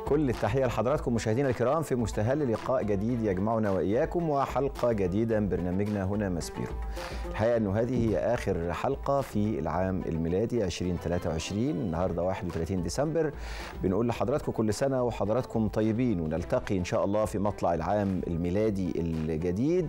كل التحية لحضراتكم مشاهدينا الكرام في مستهل لقاء جديد يجمعنا وإياكم وحلقة جديدة من برنامجنا هنا مسبيرو الحقيقة أنه هذه هي آخر حلقة في العام الميلادي 2023 النهاردة 31 ديسمبر بنقول لحضراتكم كل سنة وحضراتكم طيبين ونلتقي إن شاء الله في مطلع العام الميلادي الجديد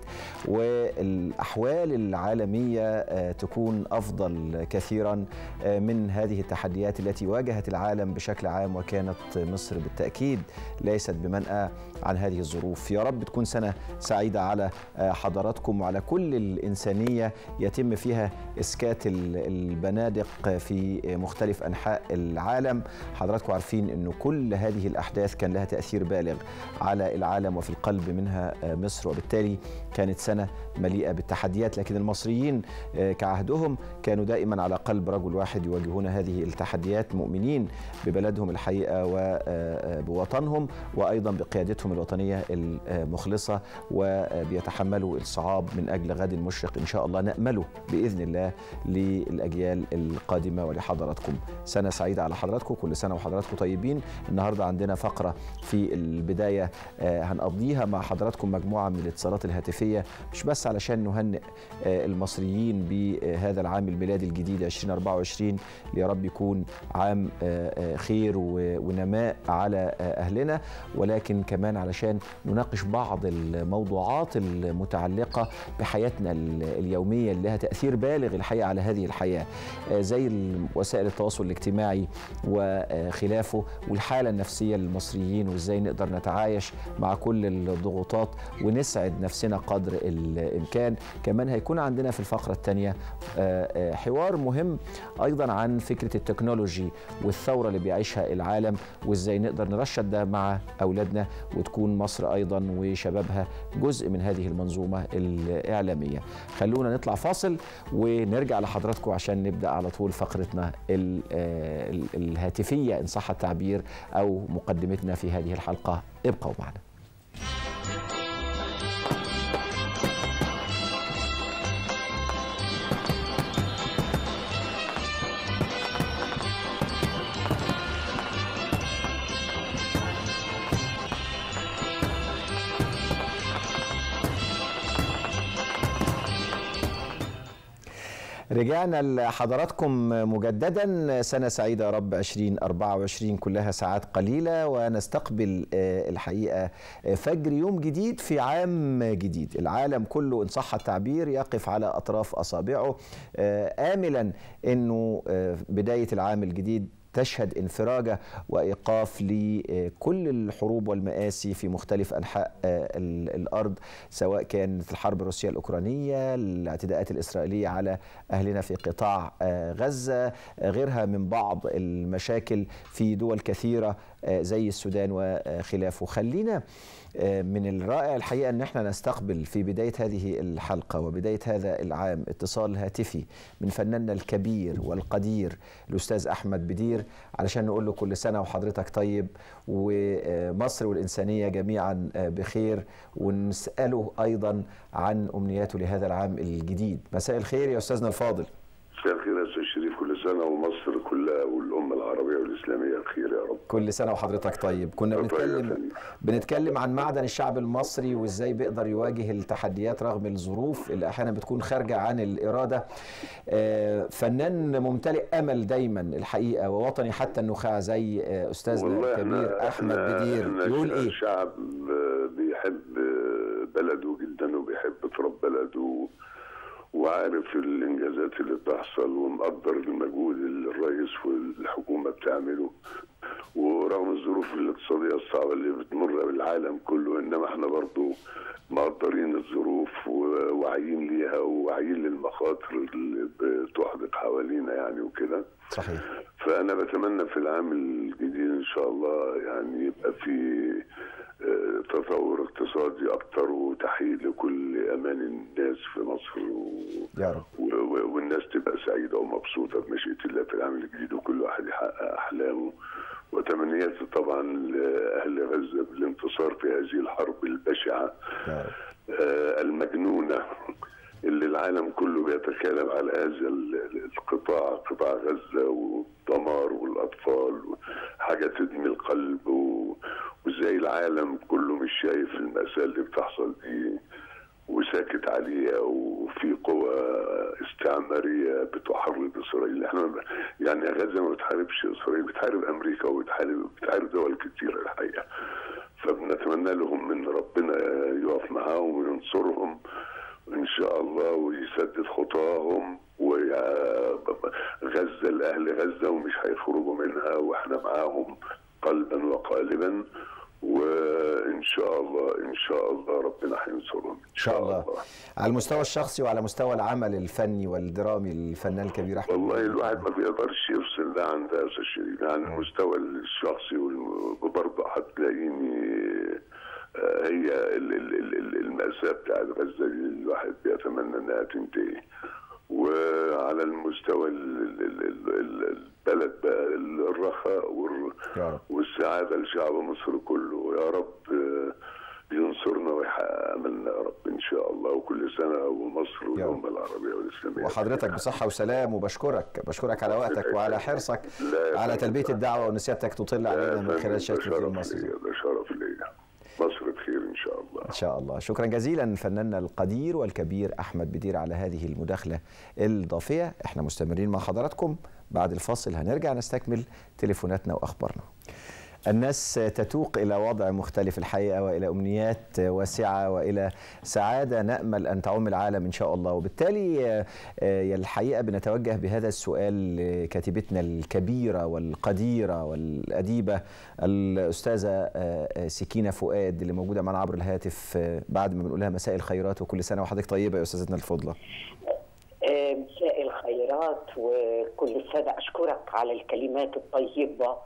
والأحوال العالمية تكون أفضل كثيرا من هذه التحديات التي واجهت العالم بشكل عام وكانت مصر بالتأكيد ليست بمنأى عن هذه الظروف يا رب تكون سنة سعيدة على حضراتكم وعلى كل الإنسانية يتم فيها إسكات البنادق في مختلف أنحاء العالم حضراتكم عارفين أنه كل هذه الأحداث كان لها تأثير بالغ على العالم وفي القلب منها مصر وبالتالي كانت سنة مليئة بالتحديات لكن المصريين كعهدهم كانوا دائما على قلب رجل واحد يواجهون هذه التحديات مؤمنين ببلدهم الحقيقة وبوطنهم وأيضا بقيادتهم الوطنية المخلصة وبيتحملوا الصعاب من أجل غد مشرق إن شاء الله نأمله بإذن الله للأجيال القادمة ولحضراتكم سنة سعيدة على حضراتكم كل سنة وحضراتكم طيبين النهاردة عندنا فقرة في البداية هنقضيها مع حضراتكم مجموعة من الاتصالات الهاتفية مش بس علشان نهنئ المصريين بهذا العام الميلادي الجديد 2024 يا رب يكون عام خير ونماء على أهلنا ولكن كمان علشان نناقش بعض الموضوعات المتعلقة بحياتنا اليومية اللي لها تأثير بالغ الحقيقة على هذه الحياة زي وسائل التواصل الاجتماعي وخلافه والحالة النفسية للمصريين وازاي نقدر نتعايش مع كل الضغوطات ونسعد نفسنا قدر الإمكان كمان هيكون عندنا في الفقرة الثانية حوار مهم أيضا عن فكرة التكنولوجي والثورة اللي بيعيشها العالم وازاي نقدر نرشد ده مع أولادنا وتكون مصر أيضا وشبابها جزء من هذه المنظومة الإعلامية خلونا نطلع فاصل ونرجع لحضراتكم عشان نبدأ على طول فقرتنا الهاتفية إن صح التعبير أو مقدمتنا في هذه الحلقة ابقوا معنا رجعنا لحضراتكم مجددا سنة سعيدة يا رب 2024 كلها ساعات قليلة ونستقبل الحقيقة فجر يوم جديد في عام جديد العالم كله إن صح التعبير يقف على أطراف أصابعه آملا أنه بداية العام الجديد تشهد انفراجه وايقاف لكل الحروب والمآسي في مختلف انحاء الارض سواء كانت الحرب الروسيه الاوكرانيه، الاعتداءات الاسرائيليه على اهلنا في قطاع غزه، غيرها من بعض المشاكل في دول كثيره زي السودان وخلافه. خلينا من الرائع الحقيقه ان احنا نستقبل في بدايه هذه الحلقه وبدايه هذا العام اتصال هاتفي من فناننا الكبير والقدير الاستاذ احمد بدير علشان نقول له كل سنه وحضرتك طيب ومصر والانسانيه جميعا بخير ونساله ايضا عن امنياته لهذا العام الجديد مساء الخير يا استاذنا الفاضل مساء الخير يا استاذ شريف كل سنه ومصر كلها والامه العربيه والاسلاميه بخير يا رب كل سنه وحضرتك طيب كنا بنتكلم بنتكلم عن معدن الشعب المصري وازاي بيقدر يواجه التحديات رغم الظروف اللي احيانا بتكون خارجه عن الاراده فنان ممتلئ امل دايما الحقيقه ووطني حتى النخاع زي استاذنا الكبير احمد بدير يقول ايه الشعب بيحب بلده جدا وبيحب تراب بلده وعارف الانجازات اللي بتحصل ومقدر المجهود اللي الرئيس والحكومه بتعمله ورغم الظروف الاقتصاديه الصعبه اللي بتمر بالعالم كله انما احنا برضو مقدرين الظروف وواعيين ليها وواعيين للمخاطر اللي بتحدق حوالينا يعني وكده صحيح فانا بتمنى في العام الجديد ان شاء الله يعني يبقى في تطور اقتصادي اكتر وتحقيق لكل امان الناس في مصر و... يا رب و... والناس تبقى سعيده ومبسوطه بمشيئه الله في العام الجديد وكل واحد يحقق احلامه وتمنياتي طبعا لاهل غزه بالانتصار في هذه الحرب البشعه آه المجنونه اللي العالم كله بيتكلم على هذا القطاع قطاع غزه والدمار والاطفال حاجه تدمي القلب و... ازاي العالم كله مش شايف المأساة اللي بتحصل دي وساكت عليها وفي قوى استعماريه بتحرض اسرائيل احنا يعني غزه ما بتحاربش اسرائيل بتحارب امريكا وبتحارب بتحارب دول كتيره الحقيقه فبنتمنى لهم ان ربنا يقف معاهم وينصرهم ان شاء الله ويسدد خطاهم وغزه الاهل غزه ومش هيخرجوا منها واحنا معاهم قلبا وقالبا وان شاء الله ان شاء الله ربنا هينصرهم ان شاء الله. الله على المستوى الشخصي وعلى مستوى العمل الفني والدرامي الفنان الكبير احمد والله الواحد ما بيقدرش يفصل ده عن ده يا استاذ شيرين على المستوى الشخصي وبرضه هتلاقيني هي المأساة بتاعت غزة الواحد بيتمنى انها تنتهي وعلى المستوى البلد بقى الرخاء والسعادة لشعب مصر كله يا رب ينصرنا ويحقق املنا يا رب ان شاء الله وكل سنه ومصر والامه العربيه والاسلاميه وحضرتك بصحه وسلام وبشكرك بشكرك على وقتك وعلى حرصك على تلبيه الدعوه وان سيادتك تطل علينا من خلال شاشه التلفزيون المصري ده شرف ليا مصر بخير ان شاء الله ان شاء الله شكرا جزيلا فناننا القدير والكبير احمد بدير على هذه المداخله الاضافيه احنا مستمرين مع حضراتكم بعد الفاصل هنرجع نستكمل تليفوناتنا واخبارنا الناس تتوق الى وضع مختلف الحقيقه والى امنيات واسعه والى سعاده نامل ان تعم العالم ان شاء الله وبالتالي الحقيقه بنتوجه بهذا السؤال لكاتبتنا الكبيره والقديره والاديبه الاستاذه سكينه فؤاد اللي موجوده معنا عبر الهاتف بعد ما بنقول لها مساء الخيرات وكل سنه وحضرتك طيبه يا استاذتنا الفضله مساء الخيرات وكل سنه اشكرك على الكلمات الطيبه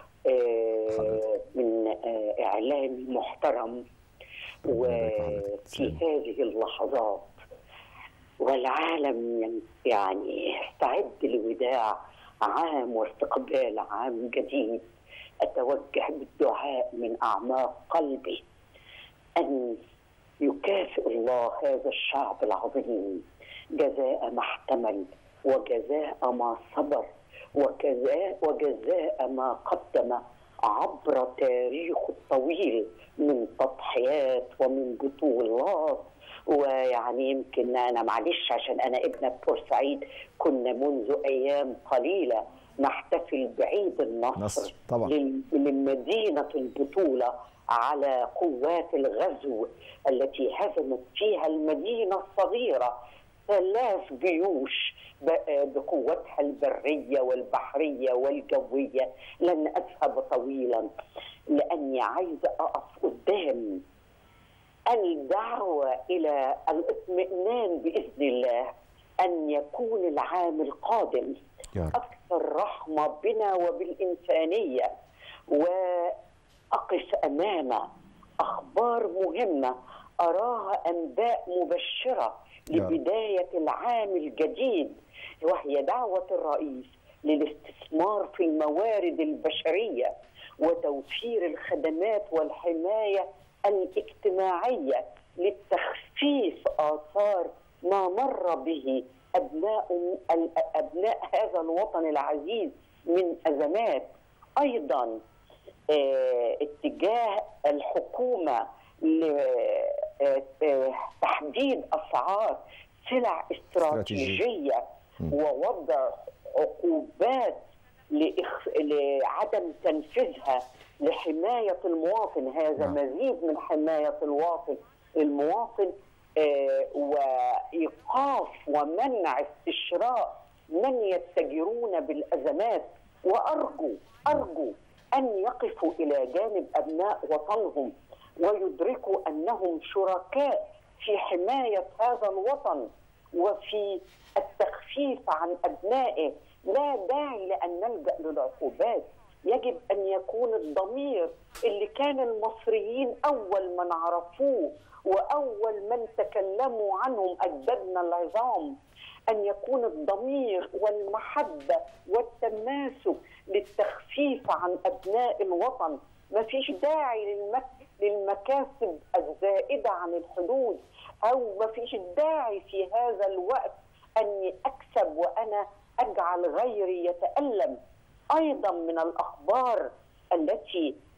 من اعلام محترم وفي هذه اللحظات والعالم يعني يستعد لوداع عام واستقبال عام جديد اتوجه بالدعاء من اعماق قلبي ان يكافئ الله هذا الشعب العظيم جزاء ما احتمل وجزاء ما صبر وكذا وجزاء ما قدم عبر تاريخه الطويل من تضحيات ومن بطولات ويعني يمكن انا معلش عشان انا ابنه بورسعيد كنا منذ ايام قليله نحتفل بعيد النصر نصر طبعا لمدينه البطوله على قوات الغزو التي هزمت فيها المدينه الصغيره ثلاث جيوش بقوتها البرية والبحرية والجوية لن أذهب طويلا لأني عايزة أقف قدام الدعوة إلى الاطمئنان بإذن الله أن يكون العام القادم أكثر رحمة بنا وبالإنسانية وأقف أمام أخبار مهمة أراها أنباء مبشرة لبداية العام الجديد وهي دعوة الرئيس للاستثمار في الموارد البشرية وتوفير الخدمات والحماية الاجتماعية للتخفيف آثار ما مر به أبناء أبناء هذا الوطن العزيز من أزمات أيضا اه اتجاه الحكومة لتحديد اسعار سلع استراتيجيه ووضع عقوبات لإخ... لعدم تنفيذها لحمايه المواطن هذا نعم. مزيد من حمايه الواطن المواطن آه وايقاف ومنع استشراء من يتجرون بالازمات وارجو ارجو ان يقفوا الى جانب ابناء وطنهم ويدركوا انهم شركاء في حمايه هذا الوطن وفي التخفيف عن ابنائه لا داعي لان نلجا للعقوبات يجب ان يكون الضمير اللي كان المصريين اول من عرفوه واول من تكلموا عنهم اجدادنا العظام ان يكون الضمير والمحبه والتماسك للتخفيف عن ابناء الوطن ما فيش داعي للمك... للمكاسب الزائده عن الحدود او ما فيش داعي في هذا الوقت اني اكسب وانا اجعل غيري يتالم ايضا من الاخبار التي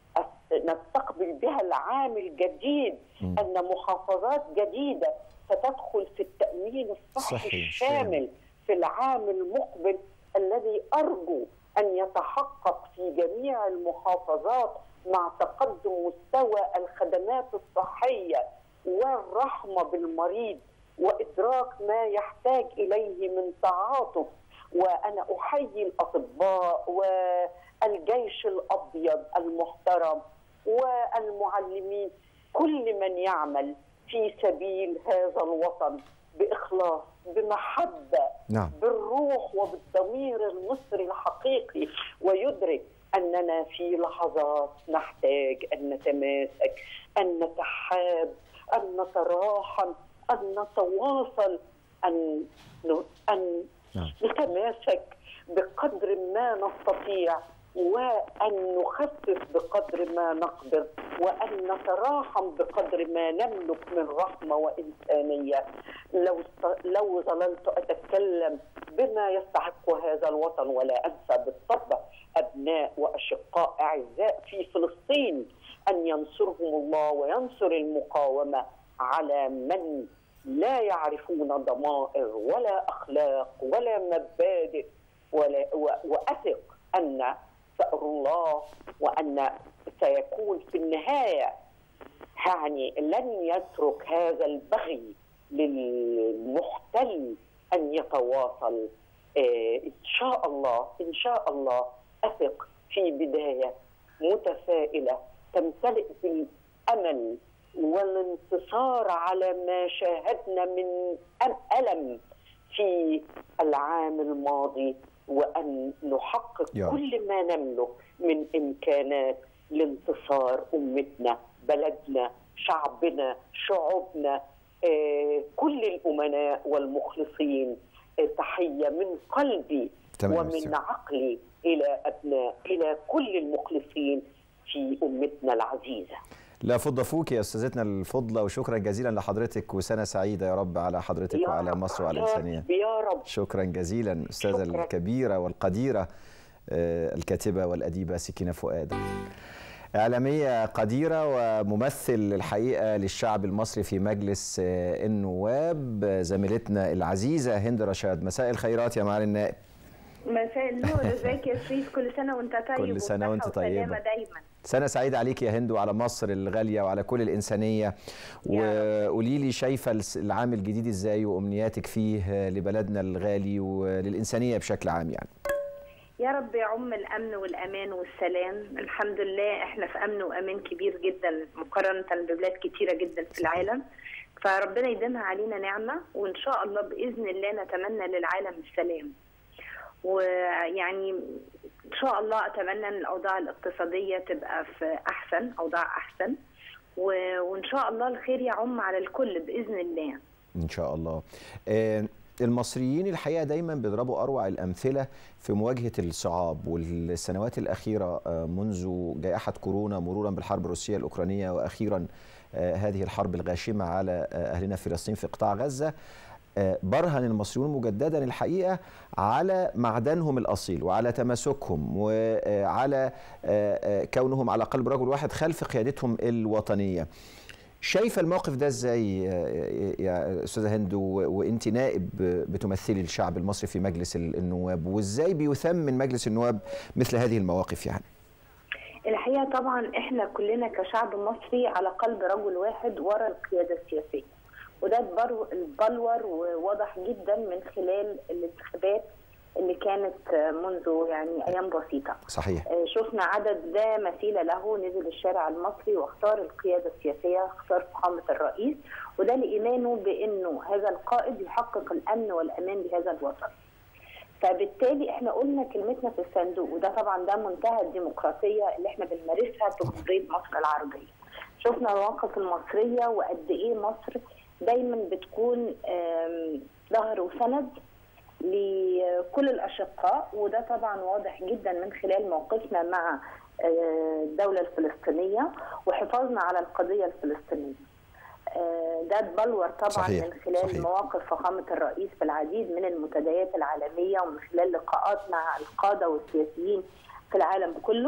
نستقبل بها العام الجديد مم. ان محافظات جديده ستدخل في التامين الصحي صحي، الشامل في العام المقبل الذي ارجو ان يتحقق في جميع المحافظات مع تقدم مستوى الخدمات الصحيه والرحمه بالمريض وادراك ما يحتاج اليه من تعاطف وانا احيي الاطباء والجيش الابيض المحترم والمعلمين كل من يعمل في سبيل هذا الوطن باخلاص بمحبه نعم بالروح وبالضمير المصري الحقيقي ويدرك اننا في لحظات نحتاج ان نتماسك ان نتحاب ان نتراحم ان نتواصل ان ان نعم. نتماسك بقدر ما نستطيع وان نخفف بقدر ما نقدر وان نتراحم بقدر ما نملك من رحمه وانسانيه لو لو ظللت اتكلم بما يستحق هذا الوطن ولا انسى بالطبع ابناء واشقاء اعزاء في فلسطين ان ينصرهم الله وينصر المقاومه على من لا يعرفون ضمائر ولا اخلاق ولا مبادئ ولا واثق ان ثأر الله وان سيكون في النهايه يعني لن يترك هذا البغي للمحتل ان يتواصل آه ان شاء الله ان شاء الله اثق في بدايه متفائله تمتلئ بالامل والانتصار على ما شاهدنا من الم في العام الماضي وان نحقق يا رب. كل ما نملك من امكانات لانتصار امتنا بلدنا شعبنا شعوبنا آه، كل الامناء والمخلصين آه، تحيه من قلبي تمام يا ومن أستاذ. عقلي الى ابناء الى كل المخلصين في امتنا العزيزه لا فض فوك يا استاذتنا الفضله وشكرا جزيلا لحضرتك وسنه سعيده يا رب على حضرتك يا وعلى رب، مصر وعلى يا رب، الانسانيه يا رب شكرا جزيلا الاستاذه شكراً. الكبيره والقديره آه، الكاتبه والاديبه سكينه فؤاد إعلامية قديرة وممثل الحقيقة للشعب المصري في مجلس آه، النواب آه، زميلتنا العزيزة هند رشاد مساء الخيرات يا معالي النائب مساء النور ازيك يا شريف كل سنه وانت طيب كل سنة وأنت وبصحة وسلامة طيبة. دايما سنة سعيدة عليك يا هند وعلى مصر الغالية وعلى كل الإنسانية وقولي لي شايفة الس- العام الجديد إزاي وأمنياتك فيه آه، لبلدنا الغالي وللإنسانية بشكل عام يعني يا رب يعم الامن والامان والسلام الحمد لله احنا في امن وامان كبير جدا مقارنه ببلاد كتيره جدا في العالم فربنا يديمها علينا نعمه وان شاء الله باذن الله نتمنى للعالم السلام ويعني ان شاء الله اتمنى ان الاوضاع الاقتصاديه تبقى في احسن اوضاع احسن و- وان شاء الله الخير يعم على الكل باذن الله إن شاء الله آه، المصريين الحقيقة دايما بيضربوا أروع الأمثلة في مواجهة الصعاب والسنوات الأخيرة آه، منذ جائحة كورونا مرورا بالحرب الروسية الأوكرانية وأخيرا آه، هذه الحرب الغاشمة على آه، أهلنا في فلسطين في قطاع غزة آه، برهن المصريون مجددا الحقيقة على معدنهم الأصيل وعلى تماسكهم وعلى آه، آه، كونهم على قلب رجل واحد خلف قيادتهم الوطنية شايفه الموقف ده ازاي يا- يا استاذه هند و- وانت نائب بتمثلي الشعب المصري في مجلس ال- النواب وازاي بيثمن مجلس النواب مثل هذه المواقف يعني الحقيقه طبعا احنا كلنا كشعب مصري على قلب رجل واحد ورا القياده السياسيه وده اتبر- اتبلور وواضح جدا من خلال الانتخابات اللي كانت منذ يعني ايام بسيطه صحيح آه، شفنا عدد لا مثيل له نزل الشارع المصري واختار القياده السياسيه اختار فخامه الرئيس وده لايمانه بانه هذا القائد يحقق الامن والامان لهذا الوطن. فبالتالي احنا قلنا كلمتنا في الصندوق وده طبعا ده منتهى الديمقراطيه اللي احنا بنمارسها في جمهوريه مصر العربيه. شفنا المواقف المصريه وقد ايه مصر دايما بتكون آم، ظهر وسند لكل الاشقاء وده طبعا واضح جدا من خلال موقفنا مع آه، الدوله الفلسطينيه وحفاظنا على القضيه الفلسطينيه. آه، ده اتبلور طبعا صحيح، من خلال صحيح. مواقف فخامه الرئيس في العديد من المنتديات العالميه ومن خلال لقاءات مع القاده والسياسيين في العالم كله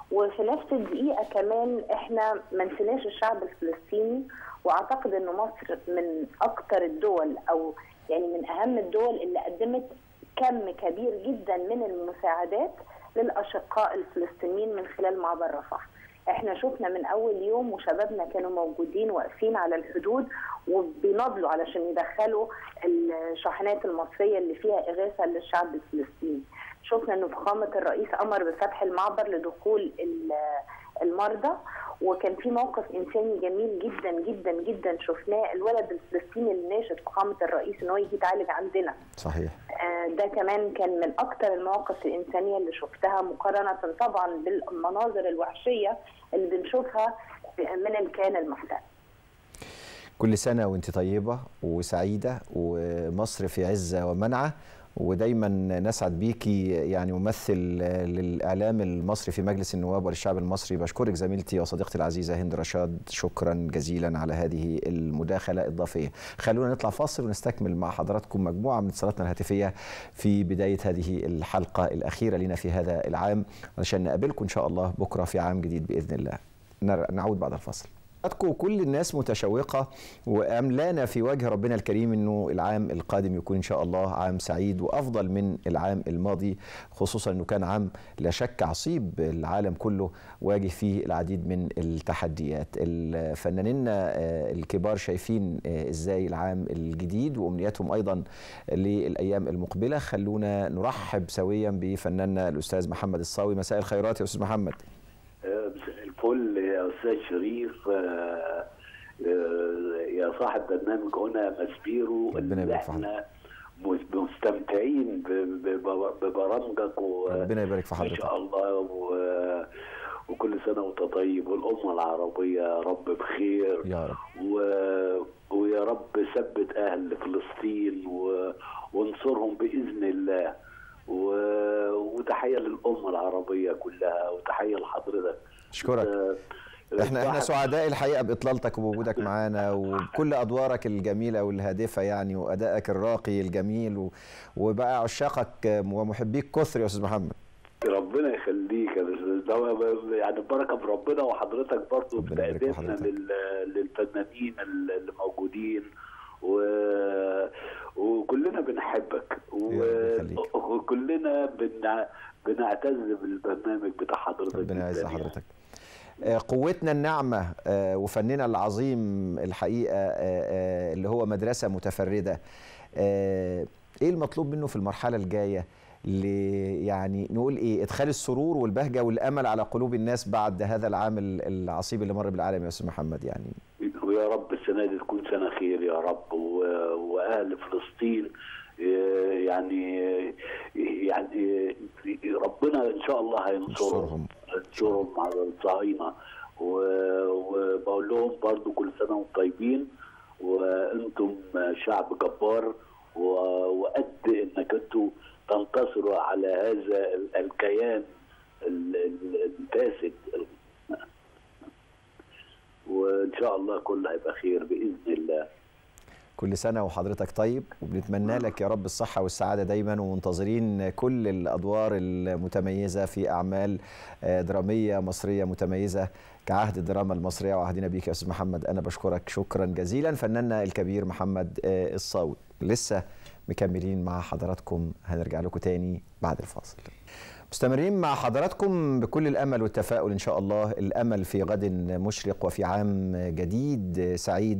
وفي نفس الدقيقه كمان احنا ما نسيناش الشعب الفلسطيني واعتقد ان مصر من اكثر الدول او يعني من اهم الدول اللي قدمت كم كبير جدا من المساعدات للاشقاء الفلسطينيين من خلال معبر رفح. احنا شفنا من اول يوم وشبابنا كانوا موجودين واقفين على الحدود وبيناضلوا علشان يدخلوا الشاحنات المصريه اللي فيها اغاثه للشعب الفلسطيني. شفنا ان فخامه الرئيس امر بفتح المعبر لدخول المرضى وكان في موقف انساني جميل جدا جدا جدا شفناه الولد الفلسطيني اللي ناشد فخامه الرئيس ان هو يجي يتعالج عندنا. صحيح. آه ده كمان كان من اكثر المواقف الانسانيه اللي شفتها مقارنه طبعا بالمناظر الوحشيه اللي بنشوفها من الكيان المحتل. كل سنه وانت طيبه وسعيده ومصر في عزه ومنعه ودايما نسعد بيكي يعني ممثل للاعلام المصري في مجلس النواب وللشعب المصري بشكرك زميلتي وصديقتي العزيزه هند رشاد شكرا جزيلا على هذه المداخله الاضافيه خلونا نطلع فاصل ونستكمل مع حضراتكم مجموعه من اتصالاتنا الهاتفيه في بدايه هذه الحلقه الاخيره لنا في هذا العام علشان نقابلكم ان شاء الله بكره في عام جديد باذن الله نعود بعد الفاصل كل الناس متشوقة وأملانا في وجه ربنا الكريم أنه العام القادم يكون إن شاء الله عام سعيد وأفضل من العام الماضي خصوصا أنه كان عام لا شك عصيب العالم كله واجه فيه العديد من التحديات الفنانين الكبار شايفين إزاي العام الجديد وأمنياتهم أيضا للأيام المقبلة خلونا نرحب سويا بفناننا الأستاذ محمد الصاوي مساء الخيرات يا أستاذ محمد الفل يا استاذ شريف يا صاحب برنامج هنا مسبيرو اللي احنا مستمتعين ببرامجك ربنا يبارك في حضرتك ما شاء الله و... وكل سنه وانت طيب والامه العربيه يا رب بخير يا رب و... ويا رب ثبت اهل فلسطين و... وانصرهم باذن الله و... وتحيه للامه العربيه كلها وتحيه لحضرتك اشكرك احنا احنا سعداء الحقيقه باطلالتك وبوجودك معانا وكل ادوارك الجميله والهادفه يعني وادائك الراقي الجميل و... وبقى عشاقك ومحبيك كثر يا استاذ محمد ربنا يخليك يعني بركه بربنا وحضرتك برضه بتقدمنا لل... للفنانين اللي موجودين و... وكلنا بنحبك و... وكلنا بن... بنعتز بالبرنامج بتاع حضرتك ربنا يعز حضرتك قوتنا الناعمة وفننا العظيم الحقيقة اللي هو مدرسة متفردة ايه المطلوب منه في المرحلة الجاية يعني نقول ايه ادخال السرور والبهجة والامل على قلوب الناس بعد هذا العام العصيب اللي مر بالعالم يا استاذ محمد يعني ويا رب السنة دي تكون سنة خير يا رب واهل فلسطين يعني يعني ربنا ان شاء الله هينصرهم هينصرهم على الصهاينه وبقول لهم برضو كل سنه وانتم طيبين وانتم شعب جبار وقد انك انتم تنتصروا على هذا الكيان الفاسد وان شاء الله كله هيبقى خير باذن الله كل سنة وحضرتك طيب وبنتمنى لك يا رب الصحة والسعادة دايما ومنتظرين كل الأدوار المتميزة في أعمال درامية مصرية متميزة كعهد الدراما المصرية وعهدنا بيك يا أستاذ محمد أنا بشكرك شكرا جزيلا فناننا الكبير محمد الصاوي لسه مكملين مع حضراتكم هنرجع لكم تاني بعد الفاصل مستمرين مع حضراتكم بكل الامل والتفاؤل ان شاء الله الامل في غد مشرق وفي عام جديد سعيد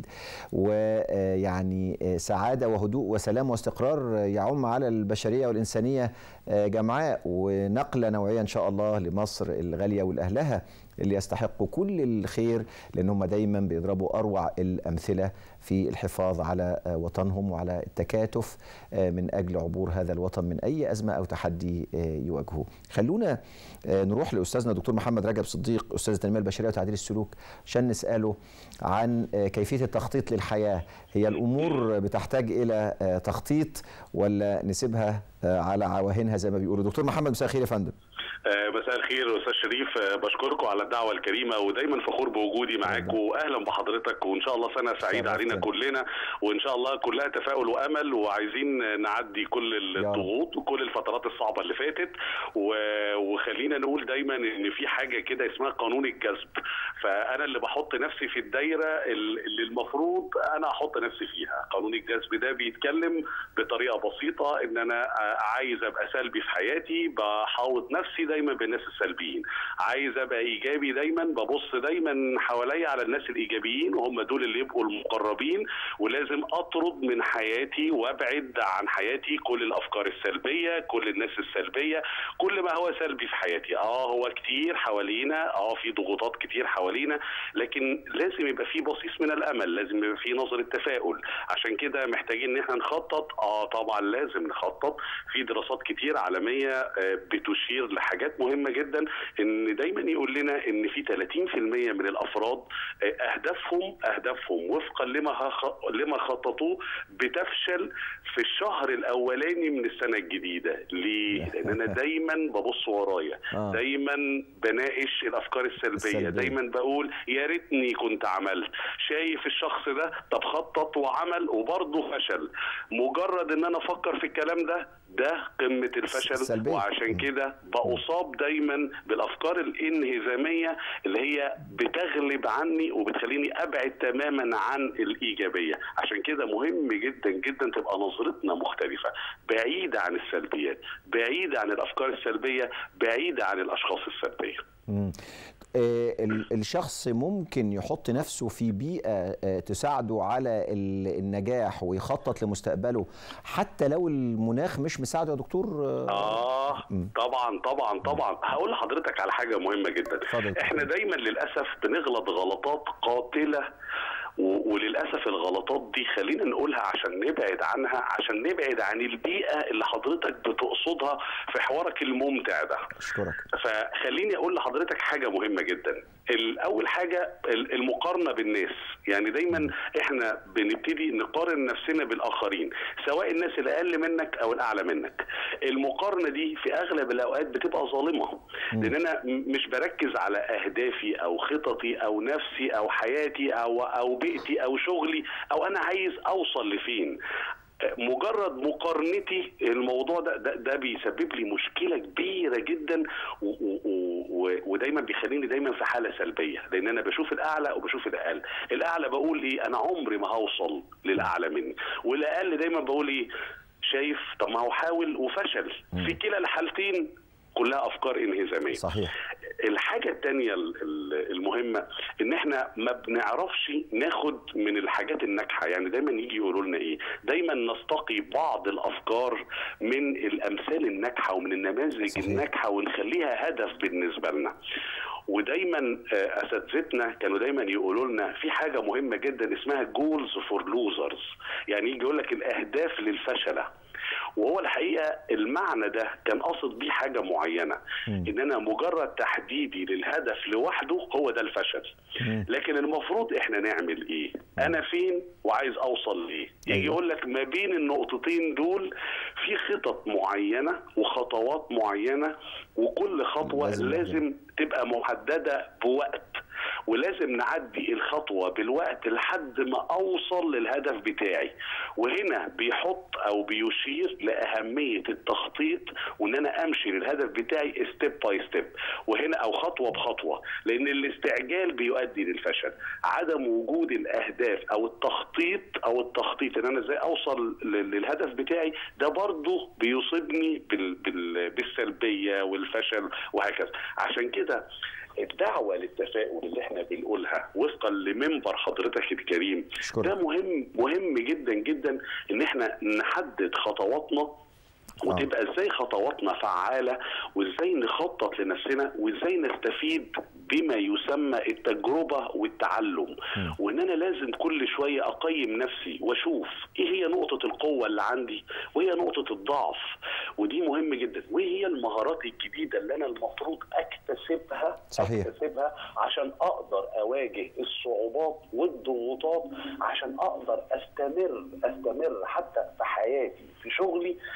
ويعني سعاده وهدوء وسلام واستقرار يعم على البشريه والانسانيه جمعاء ونقله نوعيه ان شاء الله لمصر الغاليه ولاهلها اللي يستحقوا كل الخير لان هم دايما بيضربوا اروع الامثله في الحفاظ على وطنهم وعلى التكاتف من اجل عبور هذا الوطن من اي ازمه او تحدي يواجهه. خلونا نروح لاستاذنا دكتور محمد رجب صديق استاذ التنميه البشريه وتعديل السلوك عشان نساله عن كيفيه التخطيط للحياه، هي الامور بتحتاج الى تخطيط ولا نسيبها على عواهنها زي ما بيقولوا؟ دكتور محمد مساء الخير يا فندم. مساء الخير استاذ شريف بشكركم على الدعوه الكريمه ودايما فخور بوجودي معاكم واهلا بحضرتك وان شاء الله سنه سعيده علينا كلنا وان شاء الله كلها تفاؤل وامل وعايزين نعدي كل الضغوط وكل الفترات الصعبه اللي فاتت وخلينا نقول دايما ان في حاجه كده اسمها قانون الجذب فانا اللي بحط نفسي في الدايره اللي المفروض انا احط نفسي فيها قانون الجذب ده بيتكلم بطريقه بسيطه ان انا عايز ابقى سلبي في حياتي بحاوط نفسي دايما بالناس السلبيين عايز ابقى ايجابي دايما ببص دايما حواليا على الناس الايجابيين وهم دول اللي يبقوا المقربين ولازم اطرد من حياتي وابعد عن حياتي كل الافكار السلبيه كل الناس السلبيه كل ما هو سلبي في حياتي اه هو كتير حوالينا اه في ضغوطات كتير حوالينا لكن لازم يبقى في بصيص من الامل لازم يبقى في نظره تفاؤل عشان كده محتاجين ان احنا نخطط اه طبعا لازم نخطط في دراسات كتير عالميه بتشير لحاجات مهمه جدا ان دايما يقول لنا ان في 30% من الافراد اهدافهم اهدافهم وفقا لما لما خططوه بتفشل في الشهر الاولاني من السنه الجديده ليه لان انا دايما ببص ورايا دايما بناقش الافكار السلبيه, السلبية. دايما بقول يا ريتني كنت عملت شايف الشخص ده طب خطط وعمل وبرضه فشل مجرد ان انا افكر في الكلام ده ده قمه الفشل السلبية. وعشان كده بأصاب دايما بالافكار الانهزاميه اللي هي بتغلب عني وبتخليني ابعد تماما عن الايجابيه عشان كده مهم جدا جدا تبقى نظرتنا مختلفه بعيده عن السلبيات بعيده عن الافكار السلبيه بعيده عن الاشخاص السلبيه مم. الشخص ممكن يحط نفسه في بيئة تساعده على النجاح ويخطط لمستقبله حتى لو المناخ مش مساعده يا دكتور آه طبعا طبعا طبعا هقول لحضرتك على حاجة مهمة جدا فضل. احنا دايما للأسف بنغلط غلطات قاتلة وللاسف الغلطات دي خلينا نقولها عشان نبعد عنها عشان نبعد عن البيئه اللي حضرتك بتقصدها في حوارك الممتع ده اشكرك فخليني اقول لحضرتك حاجه مهمه جدا الاول حاجه المقارنه بالناس يعني دايما احنا بنبتدي نقارن نفسنا بالاخرين سواء الناس الاقل منك او الاعلى منك المقارنه دي في اغلب الاوقات بتبقى ظالمه لان انا مش بركز على اهدافي او خططي او نفسي او حياتي او او بيئتي او شغلي او انا عايز اوصل لفين مجرد مقارنتي الموضوع ده, ده ده بيسبب لي مشكله كبيره جدا و و ودايما بيخليني دايما في حاله سلبيه لان انا بشوف الاعلى وبشوف الاقل الاعلى بقول ايه انا عمري ما هوصل للاعلى مني والاقل دايما بقول ايه شايف طب ما هو حاول وفشل في كلا الحالتين كلها افكار انهزاميه صحيح الحاجه الثانيه المهمه ان احنا ما بنعرفش ناخد من الحاجات الناجحه يعني دايما يجي يقولوا لنا ايه دايما نستقي بعض الافكار من الامثال الناجحه ومن النماذج صحيح. الناجحه ونخليها هدف بالنسبه لنا ودايما اساتذتنا كانوا دايما يقولوا لنا في حاجه مهمه جدا اسمها جولز فور لوزرز يعني يجي يقول لك الاهداف للفشله وهو الحقيقه المعنى ده كان قاصد بيه حاجه معينه م. ان انا مجرد تحديدي للهدف لوحده هو ده الفشل م. لكن المفروض احنا نعمل ايه م. انا فين وعايز اوصل ليه يجي يقول لك ما بين النقطتين دول في خطط معينه وخطوات معينه وكل خطوه لازم, لازم تبقى محدده بوقت ولازم نعدي الخطوة بالوقت لحد ما أوصل للهدف بتاعي وهنا بيحط أو بيشير لأهمية التخطيط وإن أنا أمشي للهدف بتاعي ستيب باي ستيب وهنا أو خطوة بخطوة لأن الاستعجال بيؤدي للفشل عدم وجود الأهداف أو التخطيط أو التخطيط إن أنا إزاي أوصل للهدف بتاعي ده برضه بيصيبني بال بال بالسلبية والفشل وهكذا عشان كده الدعوه للتفاؤل اللي احنا بنقولها وفقا لمنبر حضرتك الكريم شكرا. ده مهم مهم جدا جدا ان احنا نحدد خطواتنا وتبقى ازاي خطواتنا فعاله وازاي نخطط لنفسنا وازاي نستفيد بما يسمى التجربه والتعلم م. وان انا لازم كل شويه اقيم نفسي واشوف ايه هي نقطه القوه اللي عندي وايه نقطه الضعف ودي مهم جدا وايه هي المهارات الجديده اللي انا المفروض اكتسبها صحيح. اكتسبها عشان اقدر اواجه الصعوبات والضغوطات عشان اقدر استمر استمر حتى في حياتي في شغلي او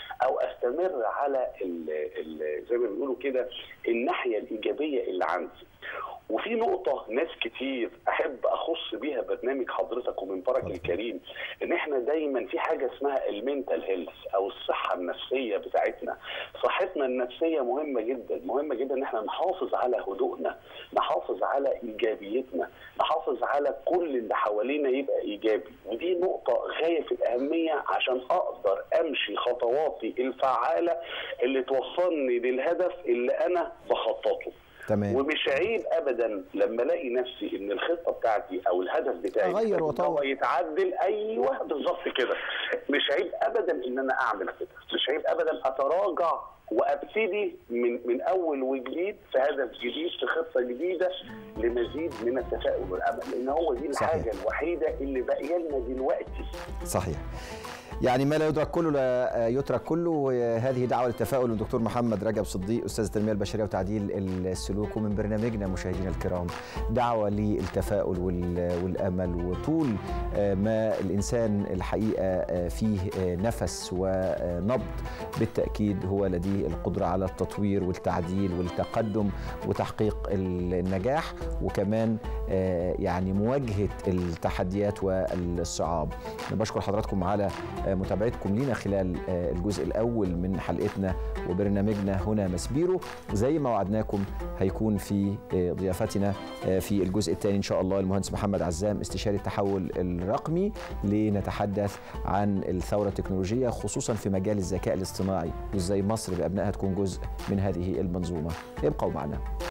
واستمر على ال ال زي ما بيقولوا كده الناحيه الايجابيه اللي عندي وفي نقطة ناس كتير أحب أخص بيها برنامج حضرتك ومن برك الكريم إن إحنا دايما في حاجة اسمها المينتال هيلث أو الصحة النفسية بتاعتنا صحتنا النفسية مهمة جدا مهمة جدا إن إحنا نحافظ على هدوءنا نحافظ على إيجابيتنا نحافظ على كل اللي حوالينا يبقى إيجابي ودي نقطة غاية في الأهمية عشان أقدر أمشي خطواتي الفعالة اللي توصلني للهدف اللي أنا بخططه تمام ومش عيب ابدا لما الاقي نفسي ان الخطه بتاعتي او الهدف بتاعي أغير وأطور. يتعدل ايوه بالظبط كده مش عيب ابدا ان انا اعمل كده مش عيب ابدا اتراجع وابتدي من من اول وجديد في هدف جديد في خطه جديده لمزيد من التفاؤل والامل لان هو دي صحيح. الحاجه الوحيده اللي باقيه لنا دلوقتي صحيح يعني ما لا يدرك كله لا يترك كله هذه دعوة للتفاؤل من الدكتور محمد رجب صديق أستاذ التنمية البشرية وتعديل السلوك ومن برنامجنا مشاهدينا الكرام دعوة للتفاؤل وال- والأمل وطول ما الإنسان الحقيقة فيه نفس ونبض بالتأكيد هو لديه القدرة على التطوير والتعديل والتقدم وتحقيق النجاح وكمان يعني مواجهة التحديات والصعاب أنا بشكر حضراتكم على متابعتكم لينا خلال الجزء الأول من حلقتنا وبرنامجنا هنا مسبيرو زي ما وعدناكم هيكون في ضيافتنا في الجزء الثاني إن شاء الله المهندس محمد عزام استشاري التحول الرقمي لنتحدث عن الثورة التكنولوجية خصوصا في مجال الذكاء الاصطناعي وازاي مصر بأبنائها تكون جزء من هذه المنظومة ابقوا معنا